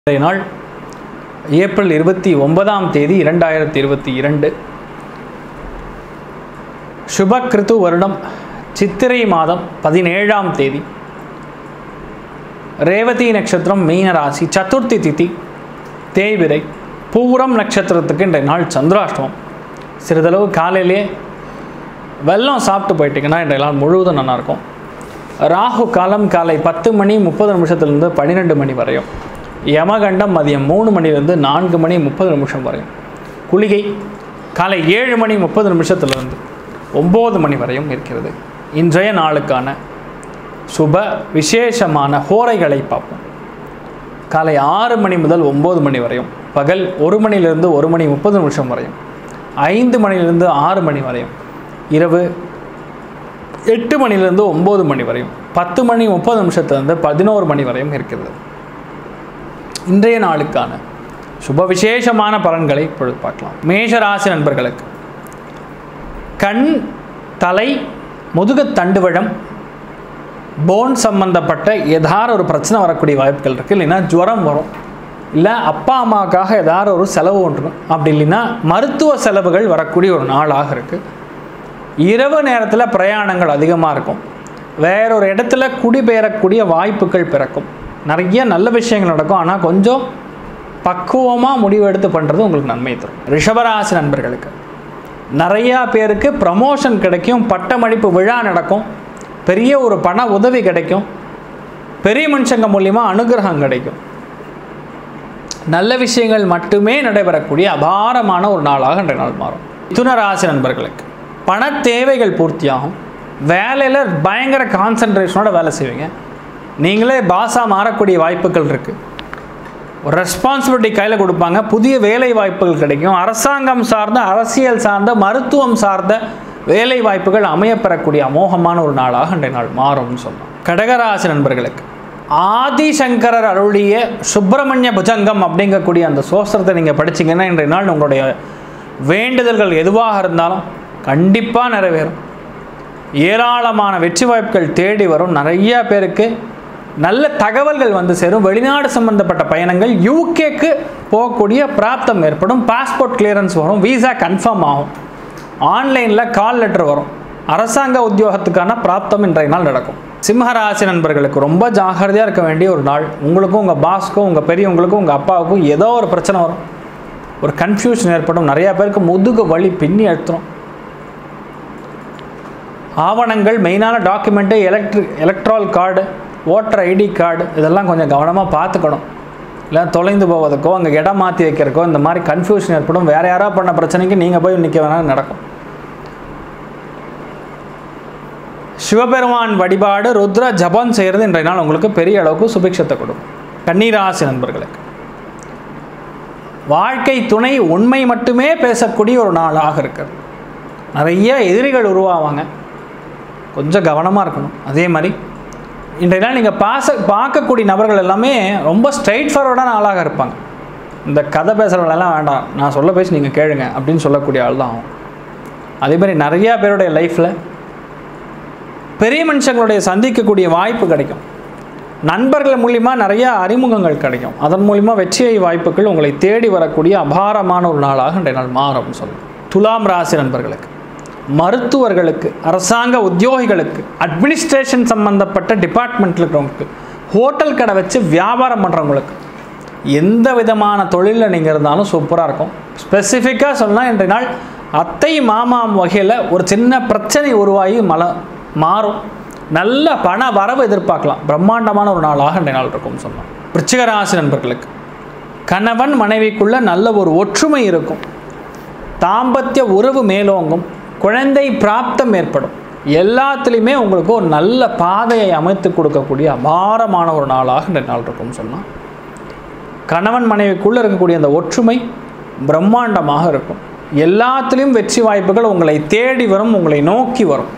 இன்றைய நாள் ஏப்ரல் இருபத்தி ஒன்பதாம் தேதி இரண்டாயிரத்தி இருபத்தி இரண்டு சுபகிருத்து வருடம் சித்திரை மாதம் பதினேழாம் தேதி ரேவதி நட்சத்திரம் மீன ராசி சதுர்த்தி திதி தேய்பிரை பூரம் நட்சத்திரத்துக்கு இன்றைய நாள் சந்திராஷ்டமம் சிறிதளவு காலையிலே வெல்லம் சாப்பிட்டு போயிட்டீங்கன்னா இன்றைய நாள் முழுவதும் நல்லாயிருக்கும் ராகு காலம் காலை பத்து மணி முப்பது நிமிஷத்துலேருந்து பன்னிரெண்டு மணி வரையும் யமகண்டம் மதியம் மூணு மணிலேருந்து நான்கு மணி முப்பது நிமிஷம் வரையும் குளிகை காலை ஏழு மணி முப்பது நிமிஷத்துலேருந்து ஒம்பது மணி வரையும் இருக்கிறது இன்றைய நாளுக்கான சுப விசேஷமான ஹோரைகளை பார்ப்போம் காலை ஆறு மணி முதல் ஒம்பது மணி வரையும் பகல் ஒரு மணிலிருந்து ஒரு மணி முப்பது நிமிஷம் வரையும் ஐந்து மணிலிருந்து ஆறு மணி வரையும் இரவு எட்டு மணிலேருந்து ஒம்பது மணி வரையும் பத்து மணி முப்பது நிமிஷத்துலேருந்து பதினோரு மணி வரையும் இருக்கிறது இன்றைய நாளுக்கான சுப விசேஷமான பலன்களை இப்பொழுது பார்க்கலாம் மேஷராசி நண்பர்களுக்கு கண் தலை முதுகு தண்டுவழம் போன் சம்பந்தப்பட்ட ஏதாவது ஒரு பிரச்சனை வரக்கூடிய வாய்ப்புகள் இருக்குது இல்லைன்னா ஜுரம் வரும் இல்லை அப்பா அம்மாவுக்காக ஏதாவது ஒரு செலவு ஒன்று அப்படி இல்லைன்னா மருத்துவ செலவுகள் வரக்கூடிய ஒரு நாளாக இருக்குது இரவு நேரத்தில் பிரயாணங்கள் அதிகமாக இருக்கும் வேறொரு இடத்துல குடிபெயரக்கூடிய வாய்ப்புகள் பிறக்கும் நிறைய நல்ல விஷயங்கள் நடக்கும் ஆனால் கொஞ்சம் பக்குவமாக முடிவெடுத்து பண்ணுறது உங்களுக்கு நன்மை தரும் ரிஷபராசி நண்பர்களுக்கு நிறையா பேருக்கு ப்ரமோஷன் கிடைக்கும் பட்டமளிப்பு விழா நடக்கும் பெரிய ஒரு பண உதவி கிடைக்கும் பெரிய மனுஷங்க மூலியமாக அனுகிரகம் கிடைக்கும் நல்ல விஷயங்கள் மட்டுமே நடைபெறக்கூடிய அபாரமான ஒரு நாளாக இன்றைய நாள் மாறும் மிதுன ராசி நண்பர்களுக்கு பண தேவைகள் பூர்த்தியாகும் வேலையில் பயங்கர கான்சன்ட்ரேஷனோட வேலை செய்வீங்க நீங்களே பாஸாக மாறக்கூடிய வாய்ப்புகள் இருக்குது ஒரு ரெஸ்பான்சிபிலிட்டி கையில் கொடுப்பாங்க புதிய வேலை வாய்ப்புகள் கிடைக்கும் அரசாங்கம் சார்ந்த அரசியல் சார்ந்த மருத்துவம் சார்ந்த வேலை வாய்ப்புகள் அமையப்பெறக்கூடிய அமோகமான ஒரு நாளாக இன்றைய நாள் மாறும்னு சொல்லலாம் கடகராசி நண்பர்களுக்கு ஆதிசங்கரர் அருளிய சுப்பிரமணிய புஜங்கம் அப்படிங்கக்கூடிய அந்த சோஸ்திரத்தை நீங்கள் படிச்சீங்கன்னா இன்றைய நாள் உங்களுடைய வேண்டுதல்கள் எதுவாக இருந்தாலும் கண்டிப்பாக நிறைவேறும் ஏராளமான வெற்றி வாய்ப்புகள் தேடி வரும் நிறைய பேருக்கு நல்ல தகவல்கள் வந்து சேரும் வெளிநாடு சம்பந்தப்பட்ட பயணங்கள் யூகேக்கு போகக்கூடிய பிராப்தம் ஏற்படும் பாஸ்போர்ட் கிளியரன்ஸ் வரும் விசா கன்ஃபார்ம் ஆகும் ஆன்லைனில் கால் லெட்டர் வரும் அரசாங்க உத்தியோகத்துக்கான பிராப்தம் இன்றைய நாள் நடக்கும் சிம்மராசி நண்பர்களுக்கு ரொம்ப ஜாகிரதையாக இருக்க வேண்டிய ஒரு நாள் உங்களுக்கும் உங்கள் பாஸ்க்கும் உங்கள் பெரியவங்களுக்கும் உங்கள் அப்பாவுக்கும் ஏதோ ஒரு பிரச்சனை வரும் ஒரு கன்ஃபியூஷன் ஏற்படும் நிறையா பேருக்கு முதுகு வலி பின்னி எடுத்துரும் ஆவணங்கள் மெயினான document electric electoral card voter ID card இதெல்லாம் கொஞ்சம் கவனமாக பார்த்துக்கணும் இல்லை தொலைந்து போவதற்கோ அங்கே இடம் மாற்றி வைக்கிறக்கோ இந்த மாதிரி கன்ஃபியூஷன் ஏற்படும் வேறு யாராவது பண்ண பிரச்சனைக்கு நீங்கள் போய் நிற்க வேணாலும் நடக்கும் சிவபெருமான் வழிபாடு ருத்ர ஜபம் செய்கிறது இன்றைய நாள் உங்களுக்கு பெரிய அளவுக்கு சுபிக்ஷத்தை கொடுக்கும் கண்ணீராசி நண்பர்களுக்கு வாழ்க்கை துணை உண்மை மட்டுமே பேசக்கூடிய ஒரு நாளாக இருக்கிறது நிறைய எதிரிகள் உருவாவாங்க கொஞ்சம் கவனமாக இருக்கணும் அதே மாதிரி இன்றைய நாள் நீங்கள் பாச பார்க்கக்கூடிய நபர்கள் எல்லாமே ரொம்ப ஸ்ட்ரைட் ஃபார்வர்டான ஆளாக இருப்பாங்க இந்த கதை பேசுகிறவங்களெல்லாம் வேண்டாம் நான் சொல்ல பேசி நீங்கள் கேளுங்க அப்படின்னு சொல்லக்கூடிய ஆள் தான் ஆகும் அதே மாதிரி நிறையா பேருடைய லைஃப்பில் பெரிய மனுஷங்களுடைய சந்திக்கக்கூடிய வாய்ப்பு கிடைக்கும் நண்பர்கள் மூலிமா நிறைய அறிமுகங்கள் கிடைக்கும் அதன் மூலிமா வெற்றியை வாய்ப்புகள் உங்களை தேடி வரக்கூடிய அபாரமான ஒரு நாளாக இன்றைய நாள் மாறும்னு சொல்லலாம் துலாம் ராசி நண்பர்களுக்கு மருத்துவர்களுக்கு அரசாங்க உத்தியோகிகளுக்கு அட்மினிஸ்ட்ரேஷன் சம்மந்தப்பட்ட டிபார்ட்மெண்ட்டில் இருக்கிறவங்களுக்கு ஹோட்டல் கடை வச்சு வியாபாரம் பண்ணுறவங்களுக்கு எந்த விதமான தொழிலில் நீங்கள் இருந்தாலும் சூப்பராக இருக்கும் ஸ்பெசிஃபிக்காக சொன்னால் இன்றைய நாள் அத்தை மாமாம் வகையில் ஒரு சின்ன பிரச்சனை உருவாகி மல மாறும் நல்ல பண வரவு எதிர்பார்க்கலாம் பிரம்மாண்டமான ஒரு நாளாக இன்றைய நாள் இருக்கும்னு சொல்லலாம் விருச்சிகராசி நண்பர்களுக்கு கணவன் மனைவிக்குள்ள நல்ல ஒரு ஒற்றுமை இருக்கும் தாம்பத்திய உறவு மேலோங்கும் குழந்தை பிராப்தம் ஏற்படும் எல்லாத்துலேயுமே உங்களுக்கு ஒரு நல்ல பாதையை அமைத்து கொடுக்கக்கூடிய அபாரமான ஒரு நாளாக இந்த நாள் இருக்கும்னு சொல்லலாம் கணவன் மனைவிக்குள்ளே இருக்கக்கூடிய அந்த ஒற்றுமை பிரம்மாண்டமாக இருக்கும் எல்லாத்துலேயும் வெற்றி வாய்ப்புகள் உங்களை தேடி வரும் உங்களை நோக்கி வரும்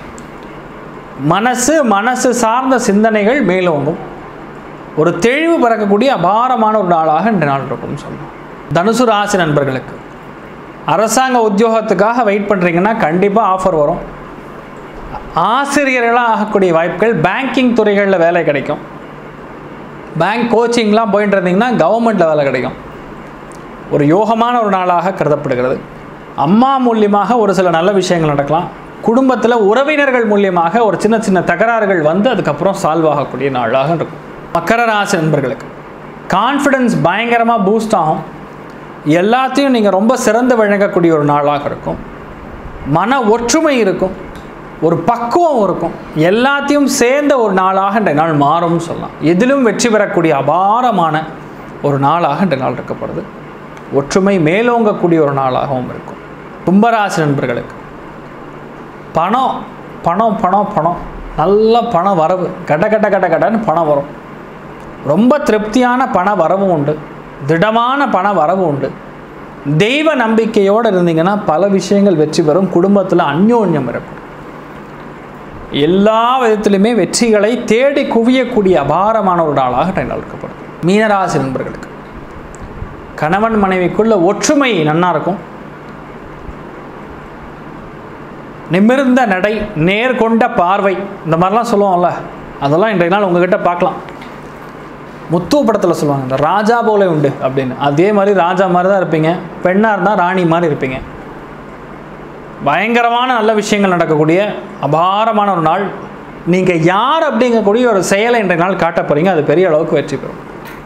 மனசு மனசு சார்ந்த சிந்தனைகள் மேலோங்கும் ஒரு தெளிவு பிறக்கக்கூடிய அபாரமான ஒரு நாளாக இந்த நாள் இருக்கும்னு சொல்லலாம் தனுசு ராசி நண்பர்களுக்கு அரசாங்க உத்தியோகத்துக்காக வெயிட் பண்ணுறீங்கன்னா கண்டிப்பாக ஆஃபர் வரும் ஆசிரியர்களாக ஆகக்கூடிய வாய்ப்புகள் பேங்கிங் துறைகளில் வேலை கிடைக்கும் பேங்க் கோச்சிங்லாம் போயிட்டு இருந்தீங்கன்னா கவர்மெண்ட்டில் வேலை கிடைக்கும் ஒரு யோகமான ஒரு நாளாக கருதப்படுகிறது அம்மா மூலியமாக ஒரு சில நல்ல விஷயங்கள் நடக்கலாம் குடும்பத்தில் உறவினர்கள் மூலியமாக ஒரு சின்ன சின்ன தகராறுகள் வந்து அதுக்கப்புறம் சால்வ் ஆகக்கூடிய நாளாக இருக்கும் மக்கர ராசி நண்பர்களுக்கு கான்ஃபிடன்ஸ் பயங்கரமாக பூஸ்ட் ஆகும் எல்லாத்தையும் நீங்கள் ரொம்ப சிறந்து வழங்கக்கூடிய ஒரு நாளாக இருக்கும் மன ஒற்றுமை இருக்கும் ஒரு பக்குவம் இருக்கும் எல்லாத்தையும் சேர்ந்த ஒரு நாளாக இன்றைய நாள் மாறும்னு சொல்லலாம் எதிலும் வெற்றி பெறக்கூடிய அபாரமான ஒரு நாளாக இன்றைய நாள் இருக்கப்படுது ஒற்றுமை மேலோங்கக்கூடிய ஒரு நாளாகவும் இருக்கும் கும்பராசி நண்பர்களுக்கு பணம் பணம் பணம் பணம் நல்ல பண வரவு கட கட கட கடன்னு பணம் வரும் ரொம்ப திருப்தியான பண வரவும் உண்டு திடமான பண வரவு உண்டு தெய்வ நம்பிக்கையோடு இருந்தீங்கன்னா பல விஷயங்கள் வெற்றி பெறும் குடும்பத்தில் அந்யோன்யம் இருக்கும் எல்லா விதத்திலுமே வெற்றிகளை தேடி குவியக்கூடிய அபாரமான ஒரு நாளாக இன்றைய நாள் இருக்கப்படும் மீனராசி நண்பர்களுக்கு கணவன் மனைவிக்குள்ள ஒற்றுமை நன்னா இருக்கும் நிமிர்ந்த நடை நேர்கொண்ட பார்வை இந்த மாதிரிலாம் சொல்லுவோம்ல அதெல்லாம் இன்றைய நாள் உங்ககிட்ட பார்க்கலாம் முத்து படத்தில் சொல்லுவாங்க இந்த ராஜா போல உண்டு அப்படின்னு அதே மாதிரி ராஜா மாதிரி தான் இருப்பீங்க பெண்ணாக இருந்தால் ராணி மாதிரி இருப்பீங்க பயங்கரமான நல்ல விஷயங்கள் நடக்கக்கூடிய அபாரமான ஒரு நாள் நீங்கள் யார் அப்படிங்கக்கூடிய ஒரு செயலை இன்றைய நாள் காட்ட போகிறீங்க அது பெரிய அளவுக்கு வெற்றி பெறும்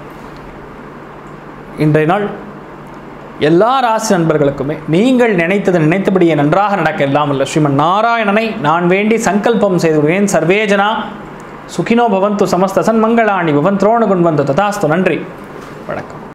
இன்றைய நாள் எல்லா ராசி நண்பர்களுக்குமே நீங்கள் நினைத்தது நினைத்தபடியே நன்றாக நடக்க எல்லாம் இல்லை ஸ்ரீமன் நாராயணனை நான் வேண்டி சங்கல்பம் செய்து விடுவேன் சர்வேஜனா சுகினோ பவந்து சமஸ்த சன்மங்களாணி பவன் துரோணகுண் வந்து ததாஸ்து நன்றி வணக்கம்